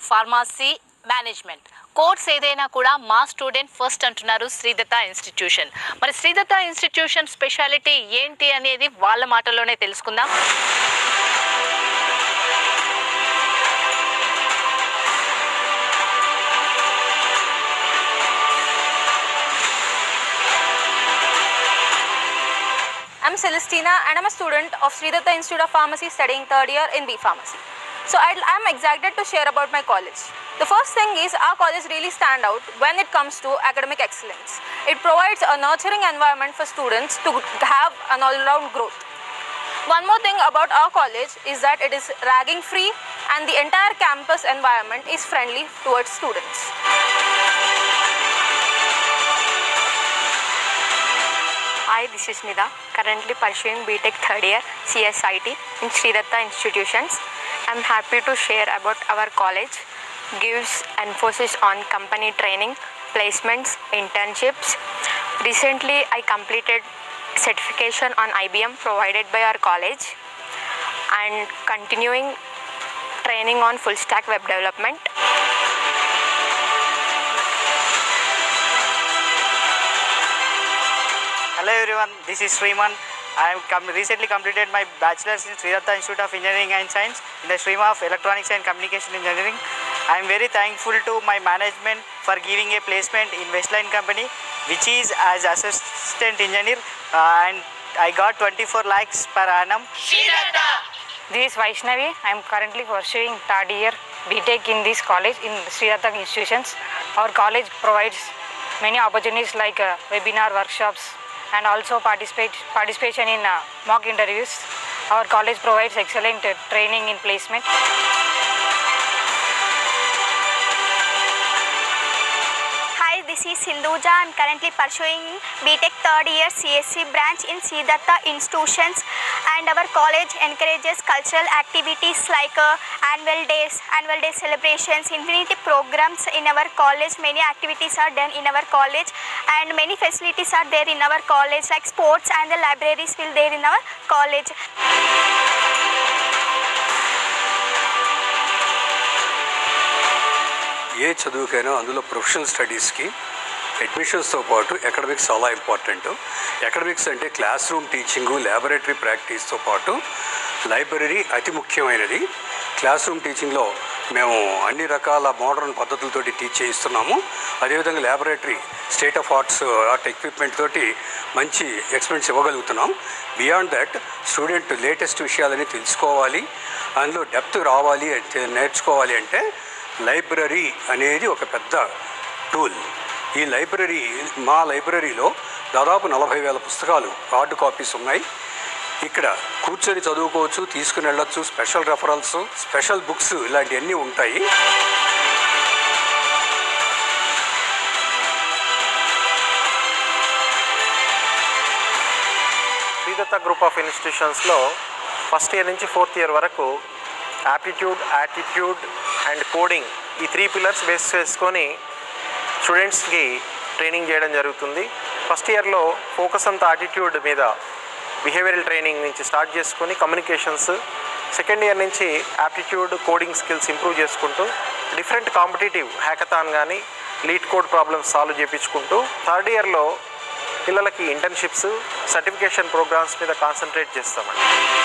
Pharmacy management course ఏదైనా కూడా మా స్టూడెంట్ ఫస్ట్ అంటున్నారు శ్రీదత్త ఇన్స్టిట్యూషన్ మరి శ్రీదత్త ఇన్స్టిట్యూషన్ స్పెషాలిటీ ఏంటి అనేది వాళ్ళ మాటల్లోనే తెలుసుకుందాం I'm Celestina and I'm a student of Sridatta Institute of Pharmacy studying third year in B Pharmacy. So I am excited to share about my college. The first thing is our college really stand out when it comes to academic excellence. It provides a nurturing environment for students to have an all-round growth. One more thing about our college is that it is ragging free and the entire campus environment is friendly towards students. Hi, this is Nida, currently pursuing BTech third year CSIT in Sridatta institutions. I'm happy to share about our college. Gives emphasis on company training, placements, internships. Recently, I completed certification on IBM provided by our college and continuing training on full stack web development. Hello everyone, this is Sriman. I have com- recently completed my bachelor's in Sridatta Institute of Engineering and Science in the stream of Electronics and Communication Engineering. I am very thankful to my management for giving a placement in Westline Company, which is as assistant engineer, uh, and I got 24 lakhs per annum. This is Vaishnavi. I am currently pursuing third year BTech in this college in Sridatta institutions. Our college provides many opportunities like uh, webinar workshops and also participate participation in uh, mock interviews. Our college provides excellent uh, training in placement. Hi, this is Sindhuja. I'm currently pursuing BTech third year CSC branch in Siddhartha institutions and our college encourages cultural activities like uh, annual days, annual day celebrations, infinity programs in our college. Many activities are done in our college and many facilities are there in our college like sports and the libraries will there in our college. ఏ చదువుకైనా అందులో professional స్టడీస్కి అడ్మిషన్స్తో పాటు academics చాలా important academics అంటే class room teaching laboratory ప్రాక్టీస్తో పాటు library అతి ముఖ్యమైనది class room టీచింగ్లో మేము అన్ని రకాల మోడర్న్ పద్ధతులతోటి టీచ్ చేయిస్తున్నాము అదేవిధంగా laboratory state of arts art equipment తోటి మంచి ఎక్స్పీరియన్స్ ఇవ్వగలుగుతున్నాం బియాండ్ దట్ స్టూడెంట్ లేటెస్ట్ విషయాలని తెలుసుకోవాలి అందులో డెప్త్ రావాలి అంటే నేర్చుకోవాలి అంటే లైబ్రరీ అనేది ఒక పెద్ద టూల్ ఈ లైబ్రరీ మా లైబ్రరీలో దాదాపు నలభై వేల పుస్తకాలు హార్డ్ కాపీస్ ఉన్నాయి ఇక్కడ కూర్చొని చదువుకోవచ్చు తీసుకుని వెళ్ళొచ్చు స్పెషల్ రెఫరల్స్ స్పెషల్ బుక్స్ ఇలాంటివన్నీ ఉంటాయి శ్రీదత్త గ్రూప్ ఆఫ్ ఇన్స్టిట్యూషన్స్లో ఫస్ట్ ఇయర్ నుంచి ఫోర్త్ ఇయర్ వరకు యాప్టిట్యూడ్ యాటిట్యూడ్ అండ్ కోడింగ్ ఈ త్రీ పిల్లర్స్ బేస్ చేసుకొని స్టూడెంట్స్కి ట్రైనింగ్ చేయడం జరుగుతుంది ఫస్ట్ ఇయర్లో ఫోకస్ అంతా యాటిట్యూడ్ మీద బిహేవియరల్ ట్రైనింగ్ నుంచి స్టార్ట్ చేసుకొని కమ్యూనికేషన్స్ సెకండ్ ఇయర్ నుంచి యాప్టిట్యూడ్ కోడింగ్ స్కిల్స్ ఇంప్రూవ్ చేసుకుంటూ డిఫరెంట్ కాంపిటేటివ్ హ్యాకథాన్ కానీ లీడ్ కోడ్ ప్రాబ్లమ్స్ సాల్వ్ చేయించుకుంటూ థర్డ్ ఇయర్లో పిల్లలకి ఇంటర్న్షిప్స్ సర్టిఫికేషన్ ప్రోగ్రామ్స్ మీద కాన్సన్ట్రేట్ చేస్తామండి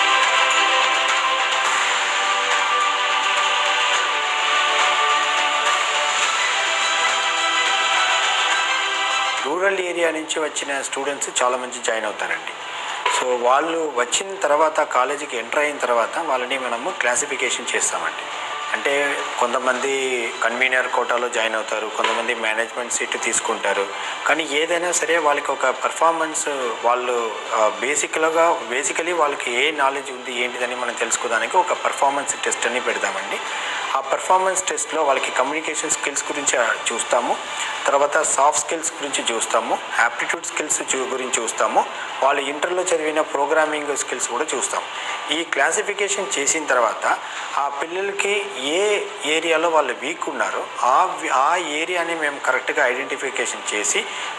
రూరల్ ఏరియా నుంచి వచ్చిన స్టూడెంట్స్ చాలా మంది జాయిన్ అవుతారండి సో వాళ్ళు వచ్చిన తర్వాత కాలేజీకి ఎంటర్ అయిన తర్వాత వాళ్ళని మనము క్లాసిఫికేషన్ చేస్తామండి అంటే కొంతమంది కన్వీనర్ కోటాలో జాయిన్ అవుతారు కొంతమంది మేనేజ్మెంట్ సీట్ తీసుకుంటారు కానీ ఏదైనా సరే వాళ్ళకి ఒక పర్ఫార్మెన్స్ వాళ్ళు బేసిక్గా బేసికలీ వాళ్ళకి ఏ నాలెడ్జ్ ఉంది ఏంటిదని మనం తెలుసుకోవడానికి ఒక పర్ఫార్మెన్స్ టెస్ట్ అని పెడతామండి ఆ పర్ఫార్మెన్స్ టెస్ట్లో వాళ్ళకి కమ్యూనికేషన్ స్కిల్స్ గురించి చూస్తాము తర్వాత సాఫ్ట్ స్కిల్స్ గురించి చూస్తాము యాప్టిట్యూడ్ స్కిల్స్ చూ- గురించి చూస్తాము వాళ్ళు ఇంటర్లో చదివిన ప్రోగ్రామింగ్ స్కిల్స్ కూడా చూస్తాం ఈ క్లాసిఫికేషన్ చేసిన తర్వాత ఆ పిల్లలకి ఏ ఏరియాలో వాళ్ళు వీక్ ఉన్నారో ఆ వి- ఆ ఏరియాని మేము కరెక్ట్గా ఐడెంటిఫికేషన్ చేసి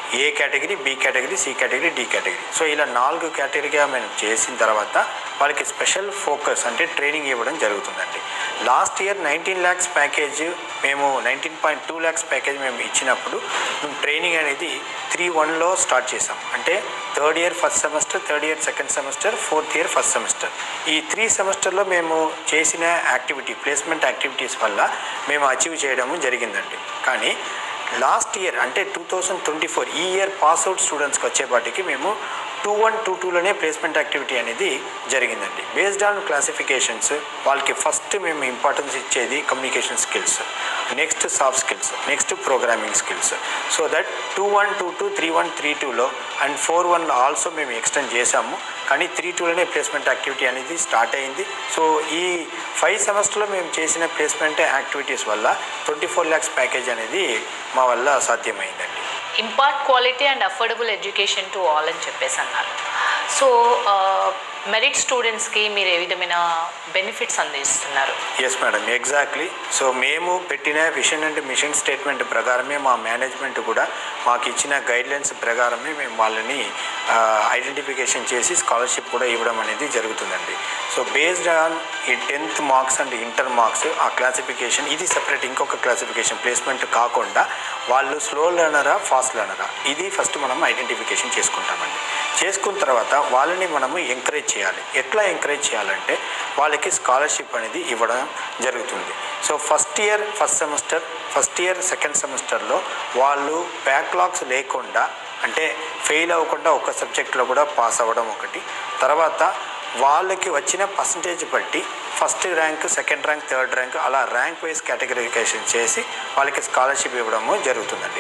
A category B category C category D category so ఇలా నాలుగు కేటగిరీగా మేము చేసిన తర్వాత వాళ్ళకి స్పెషల్ ఫోకస్ అంటే ట్రైనింగ్ ఇవ్వడం జరుగుతుందండి last year nineteen lakhs package మేము nineteen point two lakhs package మేము ఇచ్చినప్పుడు మేము ట్రైనింగ్ అనేది త్రీ వన్లో స్టార్ట్ చేసాం అంటే third year first semester third year second semester fourth year first semester ఈ త్రీ సెమిస్టర్లో మేము చేసిన యాక్టివిటీ ప్లేస్మెంట్ యాక్టివిటీస్ వల్ల మేము అచీవ్ చేయడము జరిగిందండి కానీ లాస్ట్ ఇయర్ అంటే టూ థౌజండ్ ట్వంటీ ఫోర్ ఈ ఇయర్ పాస్ అవుట్ స్టూడెంట్స్కి వచ్చేపాటికి మేము టూ వన్ టూ టూలోనే ప్లేస్మెంట్ యాక్టివిటీ అనేది జరిగిందండి బేస్డ్ ఆన్ క్లాసిఫికేషన్స్ వాళ్ళకి ఫస్ట్ మేము ఇంపార్టెన్స్ ఇచ్చేది communication skills next soft skills next programming skills so that two one two two three one three టూలో అండ్ ఫోర్ వన్లో ఆల్సో మేము ఎక్స్టెండ్ చేశాము కానీ త్రీ టూలోనే ప్లేస్మెంట్ యాక్టివిటీ అనేది స్టార్ట్ అయింది సో ఈ ఫైవ్ సెమిస్టర్లో మేము చేసిన ప్లేస్మెంట్ యాక్టివిటీస్ వల్ల ట్వంటీ ఫోర్ ల్యాక్స్ ప్యాకేజ్ అనేది మా వల్ల సాధ్యమైందండి impart quality and affordable education to all అని చెప్పేసి అన్నారు సో మెరిట్ స్టూడెంట్స్కి మీరు ఏ విధమైన బెనిఫిట్స్ అందిస్తున్నారు ఎస్ మేడం ఎగ్జాక్ట్లీ సో మేము పెట్టిన విషన్ అండ్ మిషన్ స్టేట్మెంట్ ప్రకారమే మా మేనేజ్మెంట్ కూడా మాకు ఇచ్చిన గైడ్లైన్స్ ప్రకారమే మేము వాళ్ళని ఐడెంటిఫికేషన్ చేసి స్కాలర్షిప్ కూడా ఇవ్వడం అనేది జరుగుతుందండి సో బేస్డ్ ఆన్ ఈ tenth marks and inter marks ఆ క్లాసిఫికేషన్ ఇది సెపరేట్ ఇంకొక క్లాసిఫికేషన్ ప్లేస్మెంట్ కాకుండా వాళ్ళు స్లో లర్నరా ఫాస్ట్ లర్నరా ఇది ఫస్ట్ మనం ఐడెంటిఫికేషన్ చేసుకుంటామండి చేసుకున్న తర్వాత వాళ్ళని మనము ఎంకరేజ్ చేయాలి ఎట్లా ఎంకరేజ్ చేయాలంటే వాళ్ళకి స్కాలర్షిప్ అనేది ఇవ్వడం జరుగుతుంది so first year first semester first year second సెమిస్టర్లో వాళ్ళు బ్యాక్లాగ్స్ లేకుండా అంటే ఫెయిల్ అవ్వకుండా ఒక సబ్జెక్ట్లో కూడా పాస్ అవ్వడం ఒకటి తర్వాత వాళ్ళకి వచ్చిన పర్సంటేజ్ బట్టి first rank second rank third rank అలా ర్యాంక్ వైజ్ కేటగరిఫికేషన్ చేసి వాళ్ళకి స్కాలర్షిప్ ఇవ్వడము జరుగుతుందండి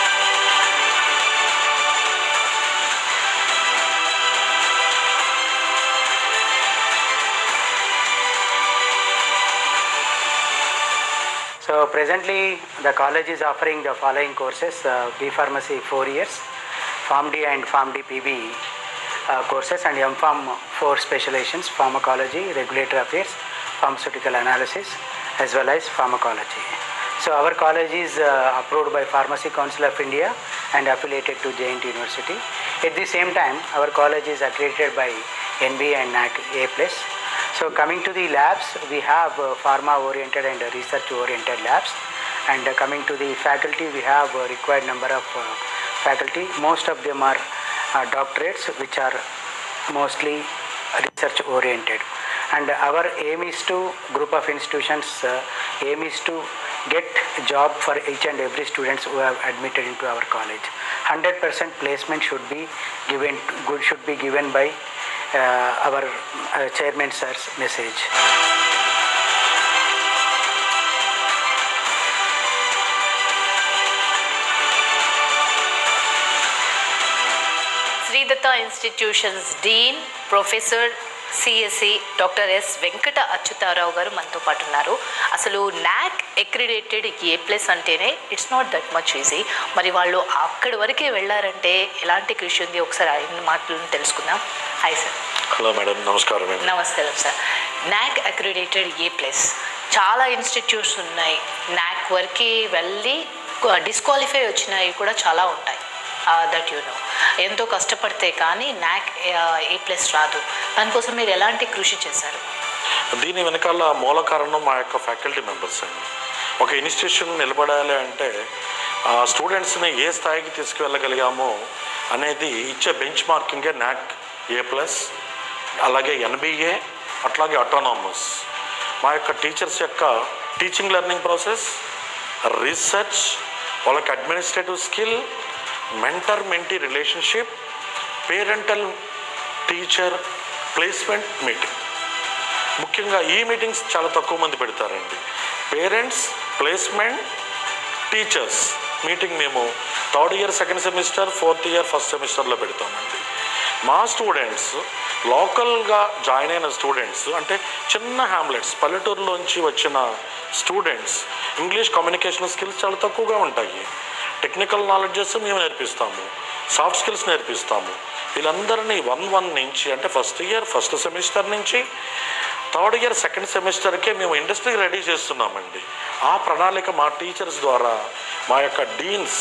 So presently, the college is offering the following courses: uh, B Pharmacy four years, PharmD and PharmD PB uh, courses, and M.Pharm four specializations: pharmacology, regulatory affairs, pharmaceutical analysis, as well as pharmacology. So our college is uh, approved by Pharmacy Council of India and affiliated to JNT University. At the same time, our college is accredited by NB and NAC A+. So coming to the labs, we have uh, pharma-oriented and research-oriented labs. And uh, coming to the faculty, we have a required number of uh, faculty. Most of them are uh, doctorates, which are mostly research-oriented. And our aim is to, group of institutions, uh, aim is to get job for each and every students who have admitted into our college. 100% placement should be given, good should be given by uh, our uh, chairman sir's message. Sridatta institutions dean professor CSC doctor S Venkata Achyutharao గారు మనతో పాటు ఉన్నారు అసలు NAAC accredited A plus అంటేనే it's not that much easy మరి వాళ్ళు అక్కడి వరకే వెళ్ళారంటే ఎలాంటి కృషి ఉంది ఒకసారి ఆయన మాటలను తెలుసుకుందాం హాయ్ సార్ హలో మేడం నమస్కారం మేడం నమస్కారం sir NAAC accredited A plus చాలా ఇన్స్టిట్యూట్స్ ఉన్నాయి నాక్ వరకు వెళ్ళి డిస్క్వాలిఫై వచ్చినవి కూడా చాలా ఉంటాయి దట్ యు నో ఎంతో కష్టపడితే కానీ నాక్ ఏ ప్లస్ రాదు దానికోసం మీరు ఎలాంటి కృషి చేశారు దీని వెనకాల మూల కారణం మా యొక్క ఫ్యాకల్టీ మెంబర్స్ అండి ఒక ఇన్స్టిట్యూషన్ నిలబడాలి అంటే ఆ స్టూడెంట్స్ని ఏ స్థాయికి తీసుకువెళ్ళగలిగామో అనేది ఇచ్చే బెంచ్ మార్కింగే నాక్ ఏ ప్లస్ అలాగే ఎన్బిఏ అట్లాగే అటానామస్ మా యొక్క టీచర్స్ యొక్క టీచింగ్ లెర్నింగ్ ప్రాసెస్ రీసెర్చ్ వాళ్ళకి administrative skill mentor mentee relationship parental teacher placement meeting ముఖ్యంగా ఈ మీటింగ్స్ చాలా తక్కువ మంది పెడతారండి పేరెంట్స్ ప్లేస్మెంట్ టీచర్స్ మీటింగ్ మేము third year second semester fourth year first semester పెడతామండి మా స్టూడెంట్స్ లోకల్గా జాయిన్ అయిన స్టూడెంట్స్ అంటే చిన్న హ్యామ్లెట్స్ పల్లెటూరులోంచి వచ్చిన స్టూడెంట్స్ ఇంగ్లీష్ కమ్యూనికేషన్ స్కిల్స్ చాలా తక్కువగా ఉంటాయి టెక్నికల్ నాలెడ్జెస్ మేము నేర్పిస్తాము సాఫ్ట్ స్కిల్స్ నేర్పిస్తాము వీళ్ళందరినీ వన్ వన్ నుంచి అంటే ఫస్ట్ ఇయర్ ఫస్ట్ సెమిస్టర్ నుంచి థర్డ్ ఇయర్ సెకండ్ సెమిస్టర్కే మేము ఇండస్ట్రీకి రెడీ చేస్తున్నామండి ఆ ప్రణాళిక మా టీచర్స్ ద్వారా మా యొక్క deans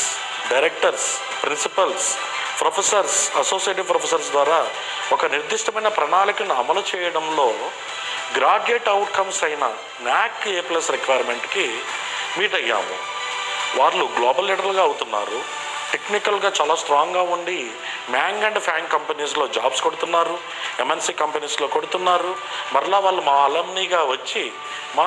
directors principals professors associative professors ద్వారా ఒక నిర్దిష్టమైన ప్రణాళికను అమలు చేయడంలో గ్రాడ్యుయేట్ అవుట్కమ్స్ అయిన నాక్ ఏ ప్లస్ రిక్వైర్మెంట్కి మీట్ అయ్యాము వాళ్ళు గ్లోబల్ లీడర్లుగా అవుతున్నారు టెక్నికల్గా చాలా స్ట్రాంగ్గా ఉండి మ్యాంగ్ అండ్ ఫ్యాంగ్ కంపెనీస్లో జాబ్స్ కొడుతున్నారు ఎంఎన్సీ కంపెనీస్లో కొడుతున్నారు మరలా వాళ్ళు మా అలమ్నీగా వచ్చి మా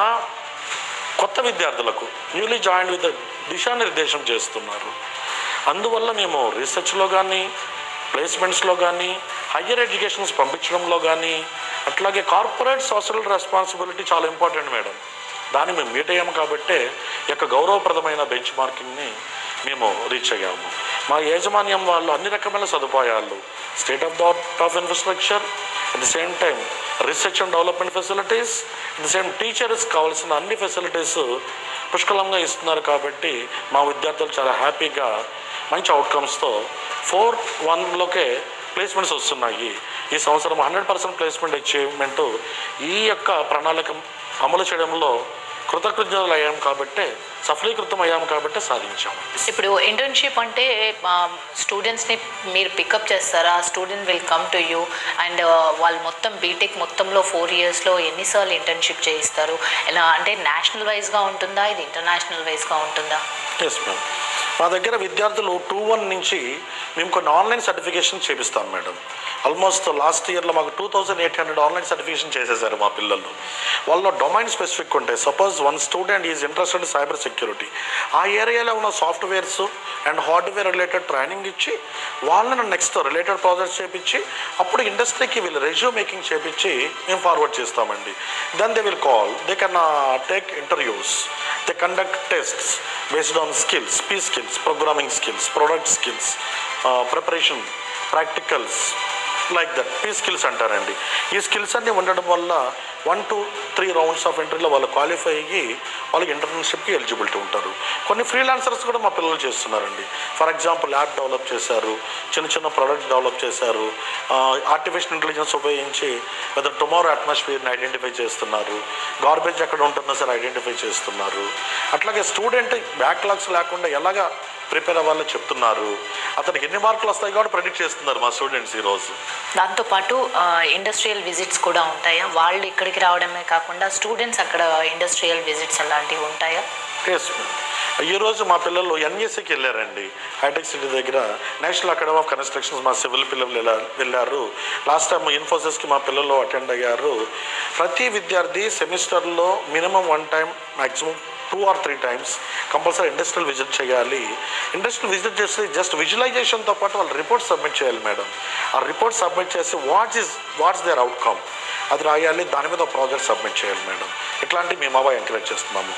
కొత్త విద్యార్థులకు న్యూలీ జాయిన్ విత్ దిశానిర్దేశం చేస్తున్నారు అందువల్ల మేము రీసెర్చ్లో కానీ ప్లేస్మెంట్స్లో కానీ హయ్యర్ ఎడ్యుకేషన్స్ పంపించడంలో కానీ అట్లాగే కార్పొరేట్ సోషల్ రెస్పాన్సిబిలిటీ చాలా ఇంపార్టెంట్ మేడం దాన్ని మేము మీట్ అయ్యాము కాబట్టే ఈ యొక్క గౌరవప్రదమైన బెంచ్ మార్కింగ్ని మేము రీచ్ అయ్యాము మా యాజమాన్యం వాళ్ళు అన్ని రకమైన సదుపాయాలు state of the art of infrastructure at the same time research and development facilities at the same teachers కావాల్సిన అన్ని ఫెసిలిటీస్ పుష్కలంగా ఇస్తున్నారు కాబట్టి మా విద్యార్థులు చాలా హ్యాపీగా మంచి అవుట్కమ్స్తో ఫోర్ వన్లోకే ప్లేస్మెంట్స్ వస్తున్నాయి ఈ సంవత్సరం హండ్రెడ్ పర్సెంట్ ప్లేస్మెంట్ అచీవ్మెంట్ ఈ యొక్క ప్రణాళిక అమలు చేయడంలో కృతజ్ఞతలు అయ్యాం కాబట్టే సఫలీకృతం అయ్యాం కాబట్టే సాధించాము ఇప్పుడు ఇంటర్న్షిప్ అంటే స్టూడెంట్స్ని మీరు పికప్ చేస్తారా student will come to you and వాళ్ళు మొత్తం బీటెక్ మొత్తంలో ఫోర్ ఇయర్స్లో ఎన్నిసార్లు ఇంటర్న్షిప్ చేయిస్తారు ఎలా అంటే నేషనల్ వైజ్గా ఉంటుందా ఇది ఇంటర్నేషనల్ వైజ్గా ఉంటుందా ఎస్ మ్యామ్ మా దగ్గర విద్యార్థులు టూ వన్ నుంచి మేము కొన్ని ఆన్లైన్ సర్టిఫికేషన్ చేపిస్తాం మేడం ఆల్మోస్ట్ లాస్ట్ ఇయర్లో మాకు two thousand eight hundred online certification చేసేసారు మా పిల్లలు వాళ్ళలో డొమైన్ స్పెసిఫిక్ ఉంటాయి suppose one student is interested in cyber security ఆ ఏరియాలో ఉన్న softwares and hardware related training ఇచ్చి వాళ్ళని నెక్స్ట్ రిలేటెడ్ ప్రాజెక్ట్స్ చేపించి అప్పుడు ఇండస్ట్రీకి వీళ్ళు రెజ్యూ మేకింగ్ చేపించి మేము ఫార్వర్డ్ చేస్తామండి then they will call they can take interviews they conduct tests based on skills P skills programming skills product skills preparation practicals like that P skills అంటారండి ఈ skills అన్నీ ఉండడం వల్ల one to three rounds of ఎంట్రీలో వాళ్ళు qualify అయ్యి వాళ్ళకి ఇంటర్న్షిప్కి eligibility ఉంటారు కొన్ని ఫ్రీలాన్సర్స్ కూడా మా పిల్లలు చేస్తున్నారండి ఫర్ ఎగ్జాంపుల్ యాప్ డెవలప్ చేశారు చిన్న చిన్న ప్రొడక్ట్స్ డెవలప్ చేశారు ఆర్టిఫిషియల్ ఇంటెలిజెన్స్ ఉపయోగించి లేదా టుమారో అట్మాస్ఫియర్ని ఐడెంటిఫై చేస్తున్నారు గార్బేజ్ ఎక్కడ ఉంటుందో సరే ఐడెంటిఫై చేస్తున్నారు అట్లాగే స్టూడెంట్ బ్యాక్లాగ్స్ లేకుండా ఎలాగా ప్రిపేర్ అవ్వాలో చెప్తున్నారు అతనికి ఎన్ని మార్కులు వస్తాయి కాబట్టి ప్రెడిక్ట్ చేస్తున్నారు మా స్టూడెంట్స్ ఈరోజు దాంతోపాటు ఇండస్ట్రియల్ విజిట్స్ కూడా ఉంటాయా వాళ్ళు ఇక్కడికి రావడమే కాకుండా స్టూడెంట్స్ అక్కడ ఇండస్ట్రియల్ విజిట్స్ అలాంటివి ఉంటాయా ఎస్ ఈరోజు మా పిల్లలు ఎన్ఎస్సికి వెళ్ళారండి హైటెక్ సిటీ దగ్గర నేషనల్ అకాడమీ ఆఫ్ కన్స్ట్రక్షన్స్ మా సివిల్ పిల్లలు వెళ్ళా- వెళ్ళారు లాస్ట్ టైం ఇన్ఫోసిస్కి మా పిల్లలు అటెండ్ అయ్యారు ప్రతి విద్యార్థి సెమిస్టర్లో minimum one time maximum two or three times compulsory industrial visit చేయాలి ఇండస్ట్రియల్ విజిట్ చేసి జస్ట్ విజువలైజేషన్తో పాటు వాళ్ళు రిపోర్ట్ సబ్మిట్ చేయాలి మేడం ఆ రిపోర్ట్ సబ్మిట్ చేసి what's is what's their outcome అది రాయాలి దాని మీద ప్రాజెక్ట్ సబ్మిట్ చేయాలి మేడం ఇట్లాంటివి మేము అవ ఎంకరేజ్ చేస్తున్నాము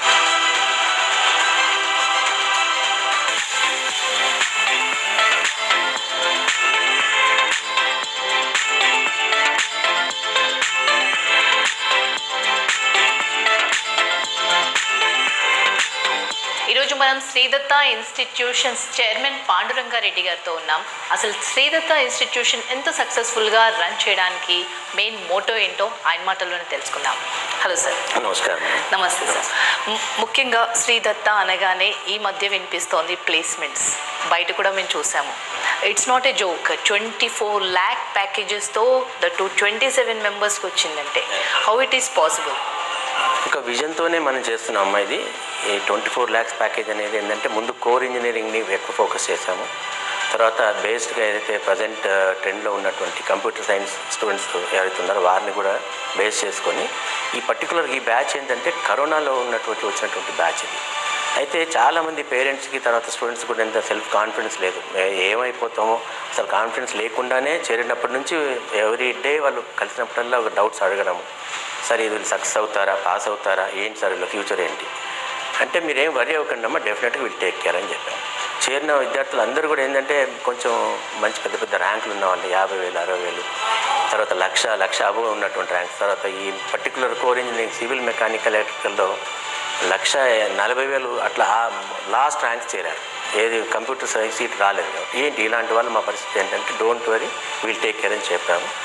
ఈరోజు మనం శ్రీదత్త ఇన్స్టిట్యూషన్స్ చైర్మన్ పాండురంగారెడ్డి గారితో ఉన్నాం అసలు శ్రీదత్త ఇన్స్టిట్యూషన్ ఎంత సక్సెస్ఫుల్గా రన్ చేయడానికి మెయిన్ మోటో ఏంటో ఆయన మాటల్లోనే తెలుసుకుందాం హలో సార్ నమస్కారం నమస్తే సార్ ము- ముఖ్యంగా శ్రీదత్త అనగానే ఈ మధ్య వినిపిస్తోంది ప్లేస్మెంట్స్ బయట కూడా మేము చూసాము it's not a joke twenty four lakh ప్యాకేజెస్తో ద టూ ట్వంటీ సెవెన్ మెంబర్స్కి వచ్చిందంటే హౌ ఇట్ ఈస్ పాసిబుల్ ఒక విజన్తోనే మనం చేస్తున్నాం అమ్మా ఇది ఈ ట్వంటీ ఫోర్ ల్యాక్స్ ప్యాకేజ్ అనేది ఏంటంటే ముందు కోర్ ఇంజనీరింగ్ని ఎక్కువ ఫోకస్ చేశాము తర్వాత బేస్డ్గా ఏదైతే ప్రజెంట్ ట్రెండ్లో ఉన్నటువంటి కంప్యూటర్ సైన్స్ స్టూడెంట్స్ ఎవరైతే ఉన్నారో వారిని కూడా బేస్ చేసుకొని ఈ పర్టికులర్ ఈ బ్యాచ్ ఏంటంటే కరోనాలో ఉన్నటువంటి వచ్చినటువంటి బ్యాచ్ ఇది అయితే చాలామంది పేరెంట్స్కి తర్వాత స్టూడెంట్స్ కూడా ఎంత సెల్ఫ్ కాన్ఫిడెన్స్ లేదు ఏ- ఏమైపోతామో అసలు కాన్ఫిడెన్స్ లేకుండానే చేరినప్పటి నుంచి ఎవ్రీ డే వాళ్ళు కలిసినప్పుడల్లా ఒక డౌట్స్ అడగడం సార్ ఇది వీళ్ళు సక్సెస్ అవుతారా పాస్ అవుతారా ఏంటి సార్ వీళ్ళ ఫ్యూచర్ ఏంటి అంటే మీరేం వరి అవ్వకండి అమ్మా డెఫినెట్గా వీళ్ళు టేక్ కేర్ అని చెప్పాను చేరిన విద్యార్థులు అందరూ కూడా ఏంటంటే కొంచెం మంచి పెద్ద పెద్ద ర్యాంకులు ఉన్న వాళ్ళు యాభై వేలు అరవై వేలు తర్వాత లక్ష లక్ష అబవ్ ఉన్నటువంటి ర్యాంక్స్ తర్వాత ఈ particular core engineering civil mechanical ఎలక్ట్రికల్లో లక్ష నలభై వేలు అట్లా లాస్ట్ ర్యాంక్స్ చేరారు ఏది కంప్యూటర్ సైన్స్ సీట్ రాలేదు కాబట్టి ఏంటి ఇలాంటి వాళ్ళు మా పరిస్థితి ఏంటంటే don't worry we'll take care అని చెప్పాము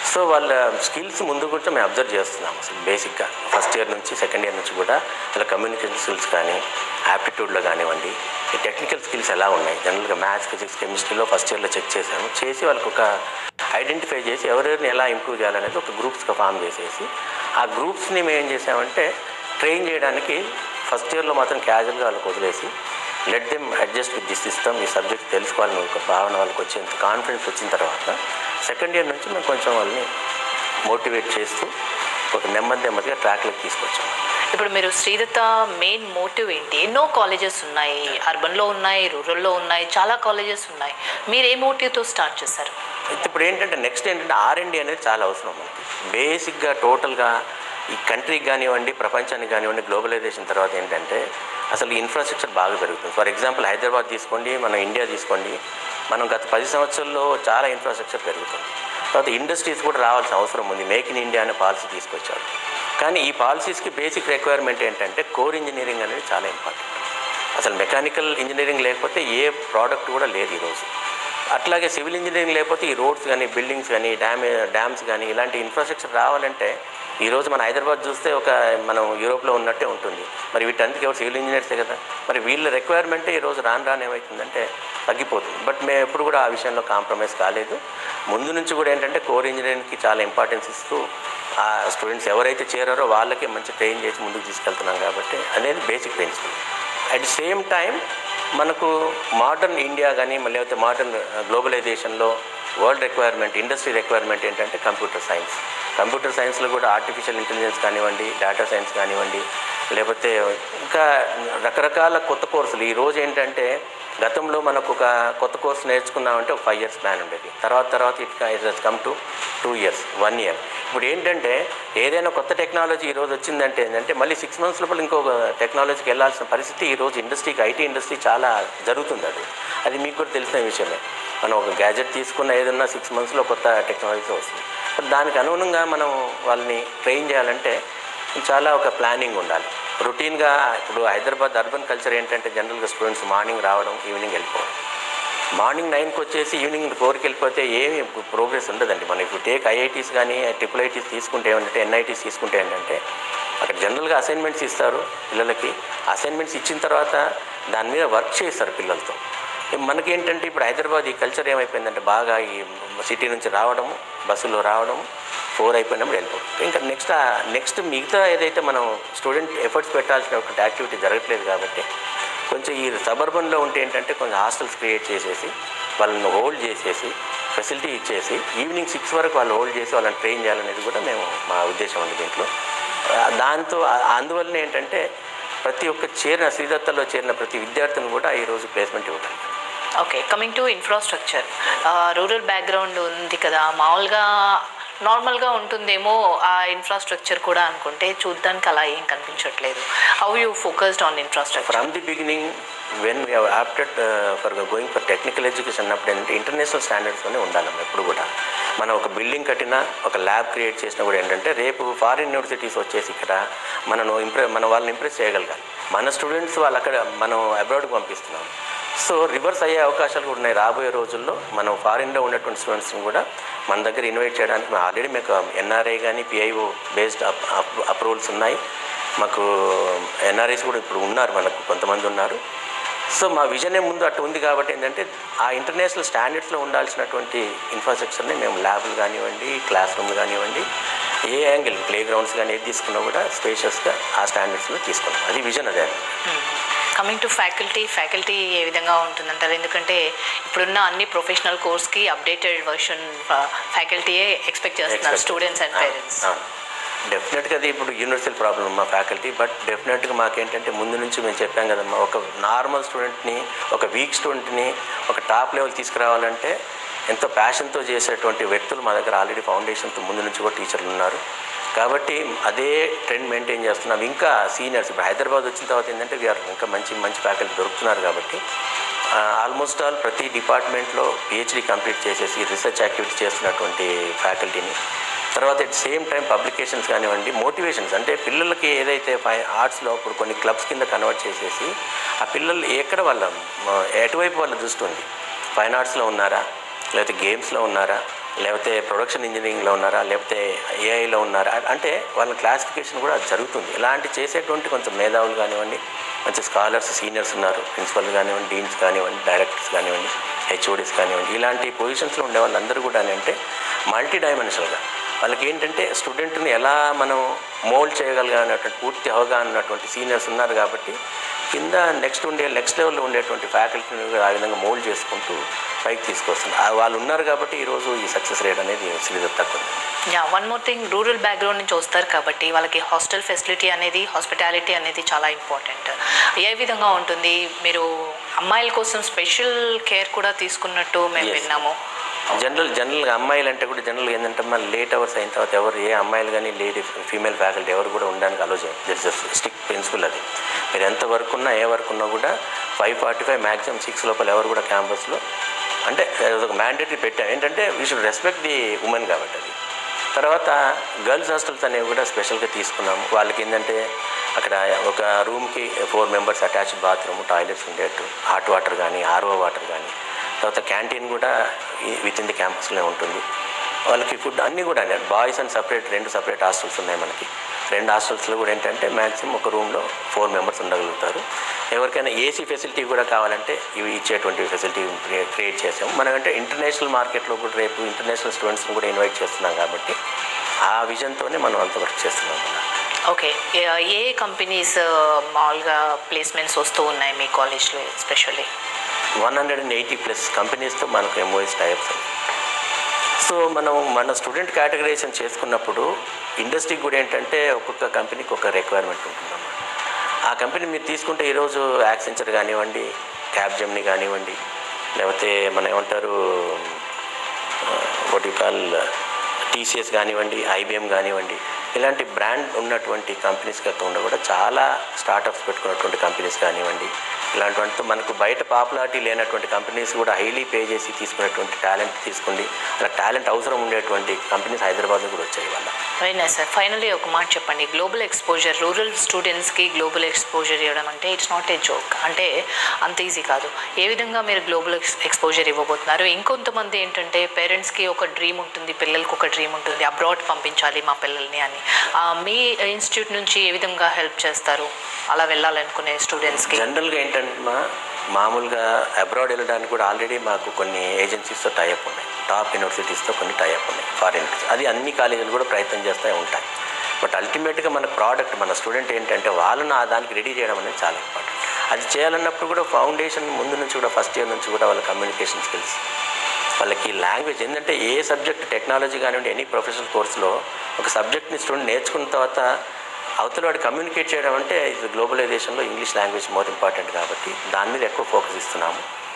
సో వాళ్ళ స్కిల్స్ ముందు కూడా మేము అబ్జర్వ్ చేస్తున్నాం అసలు బేసిక్గా ఫస్ట్ ఇయర్ నుంచి సెకండ్ ఇయర్ నుంచి కూడా ఇలా కమ్యూనికేషన్ స్కిల్స్ కానీ యాప్టిట్యూడ్లో కానివ్వండి ఈ టెక్నికల్ స్కిల్స్ ఎలా ఉన్నాయి జనరల్గా మ్యాథ్స్ ఫిజిక్స్ కెమిస్ట్రీలో ఫస్ట్ ఇయర్లో చెక్ చేసాము చేసి వాళ్ళకి ఒక ఐడెంటిఫై చేసి ఎవరెవరిని ఎలా ఇంప్రూవ్ చేయాలనేది ఒక గ్రూప్స్గా ఫామ్ చేసేసి ఆ గ్రూప్స్ని మేము ఏం చేసామంటే ట్రైన్ చేయడానికి ఫస్ట్ ఇయర్లో మాత్రం క్యాజువల్గా వాళ్ళకి వదిలేసి let them adjust with the system ఈ సబ్జెక్ట్ తెలుసుకోవాలని ఒక భావన వాళ్ళకి వచ్చేంత కాన్ఫిడెన్స్ వచ్చిన తర్వాత సెకండ్ ఇయర్ నుంచి మేము కొంచెం వాళ్ళని మోటివేట్ చేస్తూ ఒక నెమ్మది నెమ్మదిగా ట్రాక్లోకి తీసుకొచ్చాం ఇప్పుడు మీరు శ్రీదత్త మెయిన్ మోటివ్ ఏంటి ఎన్నో కాలేజెస్ ఉన్నాయి అర్బన్లో ఉన్నాయి రూరల్లో ఉన్నాయి చాలా కాలేజెస్ ఉన్నాయి మీరు ఏ మోటివ్తో స్టార్ట్ చేశారు అయితే ఇప్పుడు ఏంటంటే నెక్స్ట్ ఏంటంటే ఆర్ఎండి అనేది చాలా అవసరం మనకి బేసిక్గా టోటల్గా ఈ కంట్రీకి కానివ్వండి ప్రపంచానికి కానివ్వండి గ్లోబలైజేషన్ తర్వాత ఏంటంటే అసలు ఇన్ఫ్రాస్ట్రక్చర్ బాగా పెరుగుతుంది ఫర్ ఎగ్జాంపుల్ హైదరాబాద్ తీసుకోండి మన ఇండియా తీసుకోండి మనం గత పది సంవత్సరాల్లో చాలా ఇన్ఫ్రాస్ట్రక్చర్ పెరుగుతుంది తర్వాత ఇండస్ట్రీస్ కూడా రావాల్సిన అవసరం ఉంది మేక్ ఇన్ ఇండియా అనే పాలసీ తీసుకొచ్చారు కానీ ఈ పాలసీస్కి బేసిక్ రిక్వైర్మెంట్ ఏంటంటే కోర్ ఇంజనీరింగ్ అనేది చాలా ఇంపార్టెంట్ అసలు మెకానికల్ ఇంజనీరింగ్ లేకపోతే ఏ ప్రోడక్ట్ కూడా లేదు ఈరోజు అట్లాగే సివిల్ ఇంజనీరింగ్ లేకపోతే ఈ రోడ్స్ కానీ బిల్డింగ్స్ కానీ డ్యామ్ డ్యామ్స్ కానీ ఇలాంటి ఇన్ఫ్రాస్ట్రక్చర్ రావాలంటే ఈరోజు మన హైదరాబాద్ చూస్తే ఒక మనం యూరోప్లో ఉన్నట్టే ఉంటుంది మరి వీటన్నిటికీ ఎవరు సివిల్ ఇంజనీర్సే కదా మరి వీళ్ళ రిక్వైర్మెంటే ఈరోజు రాను రాను ఏమవుతుందంటే తగ్గిపోతుంది బట్ మేము ఎప్పుడు కూడా ఆ విషయంలో కాంప్రమైజ్ కాలేదు ముందు నుంచి కూడా ఏంటంటే కోర్ ఇంజనీరింగ్కి చాలా ఇంపార్టెన్స్ ఇస్తూ ఆ స్టూడెంట్స్ ఎవరైతే చేరారో వాళ్ళకే మంచి ట్రైన్ చేసి ముందుకు తీసుకెళ్తున్నాం కాబట్టి అనేది basic principle at the same time మనకు మోడర్న్ ఇండియా కానీ మళ్ళీ లేకపోతే మోడర్న్ గ్లోబలైజేషన్లో వరల్డ్ రిక్వైర్మెంట్ ఇండస్ట్రీ రిక్వైర్మెంట్ ఏంటంటే కంప్యూటర్ సైన్స్ కంప్యూటర్ సైన్స్లో కూడా ఆర్టిఫిషియల్ ఇంటెలిజెన్స్ కానివ్వండి డేటా సైన్స్ కానివ్వండి లేకపోతే ఇంకా రకరకాల కొత్త కోర్సులు ఈ రోజు ఏంటంటే గతంలో మనకు ఒక కొత్త కోర్సు నేర్చుకున్నామంటే ఒక ఫైవ్ ఇయర్స్ ప్లాన్ ఉండేది తర్వాత తర్వాత it it has come to two years one year ఇప్పుడు ఏంటంటే ఏదైనా కొత్త టెక్నాలజీ ఈరోజు వచ్చిందంటే ఏంటంటే మళ్ళీ సిక్స్ మంత్స్ లోపల ఇంకొక టెక్నాలజీకి వెళ్ళాల్సిన పరిస్థితి ఈరోజు ఇండస్ట్రీకి ఐటీ ఇండస్ట్రీ చాలా జరుగుతుంది అది అది మీకు కూడా తెలిసిన విషయమే మనం ఒక గ్యాజెట్ తీసుకున్న ఏదన్నా సిక్స్ మంత్స్లో కొత్త టెక్నాలజీ వస్తుంది బట్ దానికి అనుగుణంగా మనం వాళ్ళని ట్రైన్ చేయాలంటే చాలా ఒక ప్లానింగ్ ఉండాలి రొటీన్గా ఇప్పుడు హైదరాబాద్ అర్బన్ కల్చర్ ఏంటంటే జనరల్గా స్టూడెంట్స్ మార్నింగ్ రావడం ఈవినింగ్ వెళ్ళిపోవడం మార్నింగ్ నైన్కి వచ్చేసి ఈవినింగ్ ఫోర్కి వెళ్ళిపోతే ఏమి ప్రోగ్రెస్ ఉండదండి మనం ఇప్పుడు టేక్ ఐఐటీస్ కానీ ట్రిపుల్ ఐటీస్ తీసుకుంటే ఏంటంటే ఎన్ఐటీస్ తీసుకుంటే ఏంటంటే అక్కడ జనరల్గా అసైన్మెంట్స్ ఇస్తారు పిల్లలకి అసైన్మెంట్స్ ఇచ్చిన తర్వాత దాని మీద వర్క్ చేస్తారు పిల్లలతో మనకేంటంటే ఇప్పుడు హైదరాబాద్ ఈ కల్చర్ ఏమైపోయిందంటే బాగా ఈ సిటీ నుంచి రావడం బస్సులో రావడం ఫోర్ అయిపోయినప్పుడు వెళ్ళిపోవడం ఇంకా నెక్స్ట్ నెక్స్ట్ మిగతా ఏదైతే మనం స్టూడెంట్ ఎఫర్ట్స్ పెట్టాల్సిన ఒక యాక్టివిటీ జరగట్లేదు కాబట్టి కొంచెం ఈ సబర్బన్లో ఉంటే ఏంటంటే కొంచెం హాస్టల్స్ క్రియేట్ చేసేసి వాళ్ళని హోల్డ్ చేసేసి ఫెసిలిటీ ఇచ్చేసి ఈవినింగ్ సిక్స్ వరకు వాళ్ళు హోల్డ్ చేసి వాళ్ళని ట్రైన్ చేయాలనేది కూడా మేము మా ఉద్దేశం ఉంది దీంట్లో ఆ, దాంతో ఆ- అందువలన ఏంటంటే ప్రతి ఒక్క చేరిన శ్రీదత్తలో చేరిన ప్రతి విద్యార్థిని కూడా ఈరోజు ప్లేస్మెంట్ ఇవ్వగలిగాం okay coming to infrastructure rural background ఉంది కదా మామూలుగా నార్మల్గా ఉంటుందేమో ఆ ఇన్ఫ్రాస్ట్రక్చర్ కూడా అనుకుంటే చూడడానికి అలా ఏం కనిపించట్లేదు how you focused on infrastructure from the beginning when we have opted for going for technical education అన్నప్పుడు ఏంటంటే ఇంటర్నేషనల్ స్టాండర్డ్స్లోనే ఉండాలమ్మ ఎప్పుడు కూడా మనం ఒక బిల్డింగ్ కట్టినా ఒక ల్యాబ్ క్రియేట్ చేసినా కూడా ఏంటంటే రేపు ఫారిన్ యూనివర్సిటీస్ వచ్చేసి ఇక్కడ మనను ఇంప్రె మన వాళ్ళని ఇంప్రెస్ చేయగలగాలి మన స్టూడెంట్స్ వాళ్ళు అక్కడ మనం అబ్రాడ్కి పంపిస్తున్నాం సో రివర్స్ అయ్యే అవకాశాలు కూడా ఉన్నాయి రాబోయే రోజుల్లో మనం ఫారిన్లో ఉన్నటువంటి స్టూడెంట్స్ని కూడా మన దగ్గర ఇన్వైట్ చేయడానికి మేము ఆల్రెడీ మీకు ఎన్ఆర్ఐ కానీ పిఐఓ బేస్డ్ అప్రూవల్స్ ఉన్నాయి మాకు ఎన్ఆర్ఐస్ కూడా ఇప్పుడు ఉన్నారు మనకు కొంతమంది ఉన్నారు సో మా విజనే ముందు అటు ఉంది కాబట్టి ఏంటంటే ఆ ఇంటర్నేషనల్ స్టాండర్డ్స్లో ఉండాల్సినటువంటి ఇన్ఫ్రాస్ట్రక్చర్ని మేము ల్యాబ్లు కానివ్వండి క్లాస్ రూమ్లు కానివ్వండి ఏ యాంగిల్ ప్లే గ్రౌండ్స్ కానీ ఏది తీసుకున్నా కూడా స్పేషియస్గా ఆ స్టాండర్డ్స్లో తీసుకున్నాం అది విజన్ అదే కమింగ్ టు ఫ్యాకల్టీ ఫ్యాకల్టీ ఏ విధంగా ఉంటుందంటారు ఎందుకంటే ఇప్పుడున్న అన్ని ప్రొఫెషనల్ కోర్స్కి అప్డేటెడ్ వర్షన్ ఫ్యాకల్టీయే ఎక్స్పెక్ట్ చేస్తున్నారు స్టూడెంట్స్ అండ్ పేరెంట్స్ డెఫినెట్గా అది ఇప్పుడు యూనివర్సల్ ప్రాబ్లం మా ఫ్యాకల్టీ బట్ డెఫినెట్గా మాకేంటంటే ముందు నుంచి మేము చెప్పాం కదమ్మా ఒక నార్మల్ స్టూడెంట్ని ఒక వీక్ స్టూడెంట్ని ఒక టాప్ లెవెల్ తీసుకురావాలంటే ఎంతో ప్యాషన్తో చేసేటువంటి వ్యక్తులు మా దగ్గర ఆల్రెడీ ఫౌండేషన్తో ముందు నుంచి కూడా టీచర్లు ఉన్నారు కాబట్టి అదే ట్రెండ్ మెయింటైన్ చేస్తున్నాం ఇంకా సీనియర్స్ ఇప్పుడు హైదరాబాద్ వచ్చిన తర్వాత ఏంటంటే వీఆర్ ఇంకా మంచి మంచి ఫ్యాకల్టీ దొరుకుతున్నారు కాబట్టి ఆల్మోస్ట్ ఆల్ ప్రతి డిపార్ట్మెంట్లో పిహెచ్డి కంప్లీట్ చేసేసి రీసెర్చ్ యాక్టివిటీ చేస్తున్నటువంటి ఫ్యాకల్టీని తర్వాత ఎట్ సేమ్ టైం పబ్లికేషన్స్ కానివ్వండి మోటివేషన్స్ అంటే పిల్లలకి ఏదైతే ఫై ఆర్ట్స్లో ఇప్పుడు కొన్ని క్లబ్స్ కింద కన్వర్ట్ చేసేసి ఆ పిల్లలు ఎక్కడ వాళ్ళ మ, ఎటువైపు వాళ్ళ దృష్టి ఉంది ఫైన్ ఆర్ట్స్లో ఉన్నారా లేకపోతే గేమ్స్లో ఉన్నారా లేకపోతే ప్రొడక్షన్ ఇంజనీరింగ్లో ఉన్నారా లేకపోతే ఏఐలో ఉన్నారా అంటే వాళ్ళ క్లాసిఫికేషన్ కూడా జరుగుతుంది ఇలాంటి చేసేటువంటి కొంచెం మేధావులు కానివ్వండి మంచి స్కాలర్స్ సీనియర్స్ ఉన్నారు ప్రిన్సిపల్ కానివ్వండి డీన్స్ కానివ్వండి డైరెక్టర్స్ కానివ్వండి హెచ్ఓడీస్ కానివ్వండి ఇలాంటి పొజిషన్స్లో ఉండే వాళ్ళందరూ కూడా అంటే మల్టీ డైమెన్షనల్గా వాళ్ళకి ఏంటంటే స్టూడెంట్ని ఎలా మనం మోల్డ్ చేయగలిగినటువంటి పూర్తి అవగాహన ఉన్నటువంటి సీనియర్స్ ఉన్నారు కాబట్టి కింద నెక్స్ట్ ఉండే నెక్స్ట్ లెవెల్లో ఉండేటువంటి ఫ్యాకల్టీని కూడా ఆ విధంగా మోల్డ్ చేసుకుంటూ పైకి తీసుకొస్తుంది ఆ వాళ్ళు ఉన్నారు కాబట్టి ఈరోజు ఈ సక్సెస్ రేట్ అనేది శ్రీదత్ తక్కువ yeah one more thing rural background నుంచి వస్తారు కాబట్టి వాళ్ళకి హాస్టల్ ఫెసిలిటీ అనేది హాస్పిటాలిటీ అనేది చాలా ఇంపార్టెంట్ ఏ విధంగా ఉంటుంది మీరు అమ్మాయిల కోసం స్పెషల్ కేర్ కూడా తీసుకున్నట్టు మేము Yes. విన్నాము జనరల్ జనరల్గా అమ్మాయిలు అంటే కూడా జనరల్గా ఏంటంటే మన లేట్ అవర్స్ అయిన తర్వాత ఎవరు ఏ అమ్మాయిలు కానీ లేడీ ఫీమేల్ ఫ్యాకల్టీ ఎవరు కూడా ఉండడానికి అలో చేయం దట్ ఇస్ స్టిక్ ప్రిన్సిపల్ అది మీరు ఎంత వర్క్ ఉన్నా ఏ వర్క్ ఉన్నా కూడా five forty five maximum six లోపల ఎవరు కూడా క్యాంపస్లో అంటే అది ఒక మ్యాండేటరీ పెట్టాం ఏంటంటే we should respect the women కాబట్టి అది తర్వాత గర్ల్స్ హాస్టల్స్ అనేవి కూడా స్పెషల్గా తీసుకున్నాము వాళ్ళకి ఏంటంటే అక్కడ ఒక రూమ్కి four members attached bathroom toilets ఉండేట్టు హాట్ వాటర్ కానీ ఆర్ఓ వాటర్ కానీ తర్వాత క్యాంటీన్ కూడా విత్ ఇన్ ది క్యాంపస్లో ఉంటుంది వాళ్ళకి ఫుడ్ అన్నీ కూడా బాయ్స్ అండ్ సపరేట్ రెండు సపరేట్ హాస్టల్స్ ఉన్నాయి మనకి రెండు హాస్టల్స్లో కూడా ఏంటంటే మ్యాక్సిమం ఒక రూమ్లో ఫోర్ మెంబర్స్ ఉండగలుగుతారు ఎవరికైనా ఏసీ ఫెసిలిటీ కూడా కావాలంటే ఇవి ఇచ్చేటువంటి ఫెసిలిటీ క్రియేట్ చేసాము మనకంటే ఇంటర్నేషనల్ మార్కెట్లో కూడా రేపు ఇంటర్నేషనల్ స్టూడెంట్స్ని కూడా ఇన్వైట్ చేస్తున్నాం కాబట్టి ఆ విజన్తోనే మనం అంత వర్క్ చేస్తున్నాం అన్నమాట. ఓకే ఏ కంపెనీస్ మామూలుగా ప్లేస్మెంట్స్ వస్తూ ఉన్నాయి మీ కాలేజ్లో especially one hundred and eighty plus కంపెనీస్తో మనకు ఎంఓఎస్ టైప్స్ సో మనం మన స్టూడెంట్ కేటగరైజేషన్ చేసుకున్నప్పుడు ఇండస్ట్రీకి కూడా ఏంటంటే ఒక్కొక్క కంపెనీకి ఒక రిక్వైర్మెంట్ ఉంటుందన్నమాట ఆ కంపెనీ మీరు తీసుకుంటే ఈరోజు యాక్సెంచర్ కానివ్వండి క్యాబ్ జమ్ని కానివ్వండి లేకపోతే మన ఏమంటారు వాటి కాల్ టీసీఎస్ కానివ్వండి ఐబిఎం కానివ్వండి ఇలాంటి బ్రాండ్ ఉన్నటువంటి కంపెనీస్ కాకుండా కూడా చాలా స్టార్టప్స్ పెట్టుకున్నటువంటి కంపెనీస్ కానివ్వండి ఇలాంటి వాటితో మనకు బయట పాపులారిటీ లేనటువంటి కంపెనీస్ కూడా హైలీ పే చేసి తీసుకునేటువంటి టాలెంట్ తీసుకుంది అలా టాలెంట్ అవసరం ఉండేటువంటి కంపెనీస్ హైదరాబాద్లో కూడా వచ్చాయి వాళ్ళ వెరీ నైస్ సార్ ఫైనలీ ఒక మాట చెప్పండి గ్లోబల్ ఎక్స్పోజర్ రూరల్ స్టూడెంట్స్కి గ్లోబల్ ఎక్స్పోజర్ ఇవ్వడం అంటే ఇట్స్ నాట్ ఏ జోక్ అంటే అంత ఈజీ కాదు ఏ విధంగా మీరు గ్లోబల్ ఎక్స్పోజర్ ఇవ్వబోతున్నారు ఇంకొంతమంది ఏంటంటే పేరెంట్స్కి ఒక డ్రీమ్ ఉంటుంది పిల్లలకి ఒక డ్రీమ్ ఉంటుంది అబ్రాడ్ పంపించాలి మా పిల్లల్ని అని ఆ, మీ ఇన్స్టిట్యూట్ నుంచి ఏ విధంగా హెల్ప్ చేస్తారు అలా వెళ్ళాలనుకునే స్టూడెంట్స్కి జనరల్గా ఏంటంటే మా మామూలుగా అబ్రాడ్ వెళ్ళడానికి కూడా ఆల్రెడీ మాకు కొన్ని ఏజెన్సీస్తో టైఅప్ ఉన్నాయి టాప్ యూనివర్సిటీస్తో కొన్ని టైఅప్ ఉన్నాయి ఫారిన్ అది అన్ని కాలేజీలు కూడా ప్రయత్నం చేస్తూ ఉంటాయి బట్ అల్టిమేట్గా మన ప్రోడక్ట్ మన స్టూడెంట్ ఏంటంటే వాళ్ళను ఆ దానికి రెడీ చేయడం అనేది చాలా ఇంపార్టెంట్ అది చేయాలన్నప్పుడు కూడా ఫౌండేషన్ ముందు నుంచి కూడా ఫస్ట్ ఇయర్ నుంచి కూడా వాళ్ళ కమ్యూనికేషన్ స్కిల్స్ వాళ్ళకి లాంగ్వేజ్ ఏంటంటే ఏ సబ్జెక్ట్ టెక్నాలజీ కానివ్వండి ఎనీ ప్రొఫెషనల్ కోర్సులో ఒక సబ్జెక్ట్ని స్టూడెంట్ నేర్చుకున్న తర్వాత అవతల వాడు కమ్యూనికేట్ చేయడం అంటే ఇది గ్లోబలైజేషన్లో ఇంగ్లీష్ లాంగ్వేజ్ మోర్ ఇంపార్టెంట్ కాబట్టి దాని మీద ఎక్కువ ఫోకస్ ఇస్తున్నాము